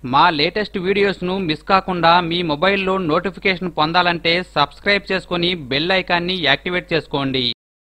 మా latest వీడియోస్ను miss కాకుండా మీ మొబైల్లో నోటిఫికేషన్ పొందాలంటే సబ్స్క్రైబ్ చేసుకుని బెల్ ఐకాన్ని యాక్టివేట్ చేసుకోండి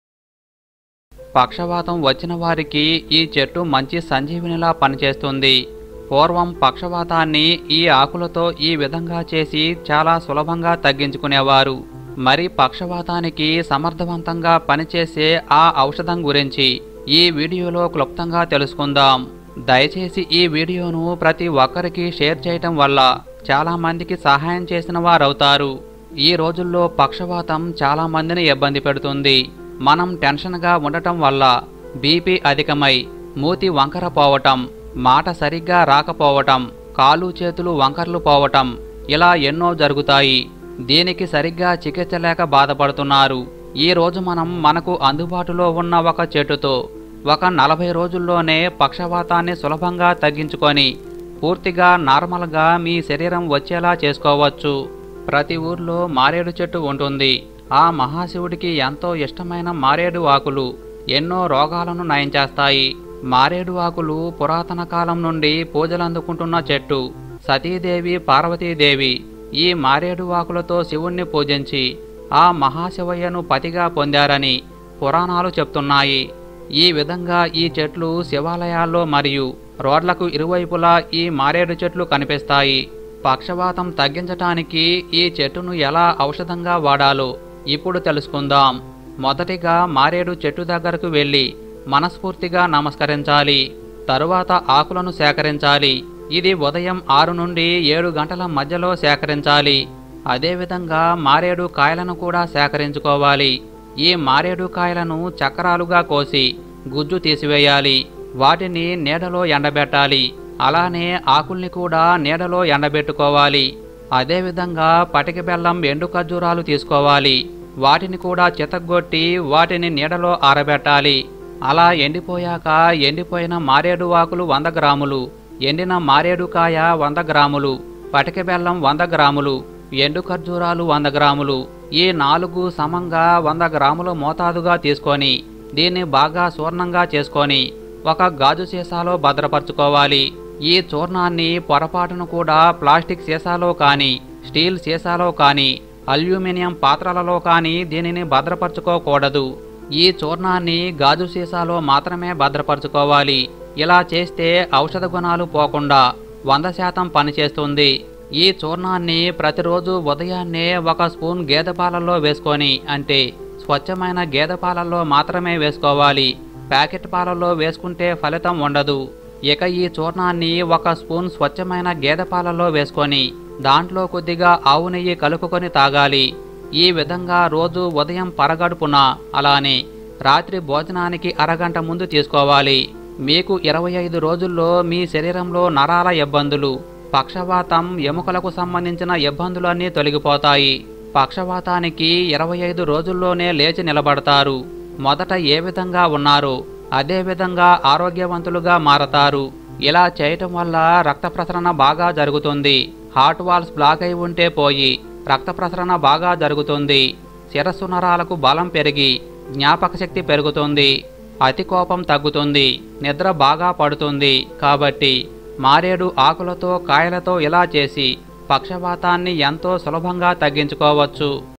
పక్షవాతం వచ్చిన వారికి ఈ చెట్టు మంచి సంజీవినిలా పనిచేస్తుంది పూర్వం పక్షవాతాన్ని ఈ ఆకులతో ఈ విధంగా చేసి చాలా సులభంగా తగ్గించుకునేవారు మరి పక్షవాతానికి సమర్థవంతంగా పనిచేసే ఆ ఔషధం గురించి ఈ వీడియోలో క్లుప్తంగా తెలుసుకుందాం దయచేసి ఈ వీడియోను ప్రతి ఒక్కరికి షేర్ చేయటం వల్ల చాలా మందికి సహాయం చేసిన వారవుతారు ఈ రోజుల్లో పక్షవాతం చాలా మందిని ఇబ్బంది పెడుతుంది మనం టెన్షన్గా ఉండటం వల్ల బీపీ అధికమై మూతి వంకర పోవటం మాట సరిగ్గా రాకపోవటం కాలు చేతులు వంకర్లు పోవటం ఇలా ఎన్నో జరుగుతాయి దీనికి సరిగ్గా చికిత్స లేక బాధపడుతున్నారు ఈ రోజు మనం మనకు అందుబాటులో ఉన్న ఒక చెట్టుతో ఒక నలభై రోజుల్లోనే పక్షవాతాన్ని సులభంగా తగ్గించుకొని పూర్తిగా నార్మల్గా మీ శరీరం వచ్చేలా చేసుకోవచ్చు ప్రతి ఊర్లో మారేడు చెట్టు ఉంటుంది ఆ మహాశివుడికి ఎంతో ఇష్టమైన మారేడు ఆకులు ఎన్నో రోగాలను నయం చేస్తాయి మారేడు ఆకులు పురాతన కాలం నుండి పూజలందుకుంటున్న చెట్టు సతీదేవి పార్వతీదేవి ఈ మారేడు ఆకులతో శివుణ్ణి పూజించి ఆ మహాశివయ్యను పతిగా పొందారని పురాణాలు చెప్తున్నాయి ఈ విధంగా ఈ చెట్లు శివాలయాల్లో మరియు రోడ్లకు ఇరువైపులా ఈ మారేడు చెట్లు కనిపిస్తాయి పక్షవాతం తగ్గించటానికి ఈ చెట్టును ఎలా ఔషధంగా వాడాలో ఇప్పుడు తెలుసుకుందాం మొదటిగా మారేడు చెట్టు దగ్గరకు వెళ్ళి మనస్ఫూర్తిగా నమస్కరించాలి తరువాత ఆకులను సేకరించాలి ఇది ఉదయం ఆరు నుండి ఏడు గంటల మధ్యలో సేకరించాలి అదేవిధంగా మారేడు కాయలను కూడా సేకరించుకోవాలి ఈ మారేడు కాయలను చక్రాలుగా కోసి గుజ్జు తీసివేయాలి వాటిని నీడలో ఎండబెట్టాలి అలానే ఆకుల్ని కూడా నీడలో ఎండబెట్టుకోవాలి అదేవిధంగా పటిక బెల్లం ఎండు ఖర్జూరాలు తీసుకోవాలి వాటిని కూడా చితగ్గొట్టి వాటిని నీడలో ఆరబెట్టాలి అలా ఎండిపోయాక ఎండిపోయిన మారేడు ఆకులు వంద గ్రాములు ఎండిన మారేడు కాయ వంద గ్రాములు పటిక బెల్లం వంద గ్రాములు ఎండు ఖర్జూరాలు వంద గ్రాములు ఈ నాలుగు సమంగా వంద గ్రాముల మోతాదుగా తీసుకొని దీన్ని బాగా చూర్ణంగా చేసుకొని ఒక గాజు సీసాలో భద్రపరచుకోవాలి ఈ చూర్ణాన్ని పొరపాటును కూడా ప్లాస్టిక్ సీసాలో కానీ స్టీల్ సీసాలో కానీ అల్యూమినియం పాత్రలలో కానీ దీనిని భద్రపరచుకోకూడదు ఈ చూర్ణాన్ని గాజు సీసాలో మాత్రమే భద్రపరచుకోవాలి ఇలా చేస్తే ఔషధ గుణాలు పోకుండా వంద శాతం పనిచేస్తుంది ఈ చూర్ణాన్ని ప్రతిరోజు ఉదయాన్నే ఒక స్పూన్ గేదె పాలల్లో వేసుకొని అంటే స్వచ్ఛమైన గేదె పాలల్లో మాత్రమే వేసుకోవాలి ప్యాకెట్ పాలల్లో వేసుకుంటే ఫలితం ఉండదు ఇక ఈ చూర్ణాన్ని ఒక స్పూన్ స్వచ్ఛమైన గేదె పాలల్లో వేసుకొని దాంట్లో కొద్దిగా ఆవు నెయ్యి కలుపుకొని తాగాలి ఈ విధంగా రోజు ఉదయం పరగడుపున అలానే రాత్రి భోజనానికి అరగంట ముందు తీసుకోవాలి మీకు ఇరవై ఐదు రోజుల్లో మీ శరీరంలో నరాల ఇబ్బందులు పక్షవాతం ఎముకలకు సంబంధించిన ఇబ్బందులన్నీ తొలగిపోతాయి పక్షవాతానికి ఇరవై ఐదు రోజుల్లోనే లేచి నిలబడతారు మొదట ఏ విధంగా ఉన్నారో అదే విధంగా ఆరోగ్యవంతులుగా మారతారు ఇలా చేయటం వల్ల రక్త ప్రసరణ బాగా జరుగుతుంది హార్ట్ వాల్స్ బ్లాక్ అయి ఉంటే పోయి రక్త ప్రసరణ బాగా జరుగుతుంది శిరస్సు నరాలకు బలం పెరిగి జ్ఞాపక శక్తి పెరుగుతుంది అతి కోపం తగ్గుతుంది నిద్ర బాగా పడుతుంది కాబట్టి మారేడు ఆకులతో కాయలతో ఇలా చేసి పక్షవాతాన్ని ఎంతో సులభంగా తగ్గించుకోవచ్చు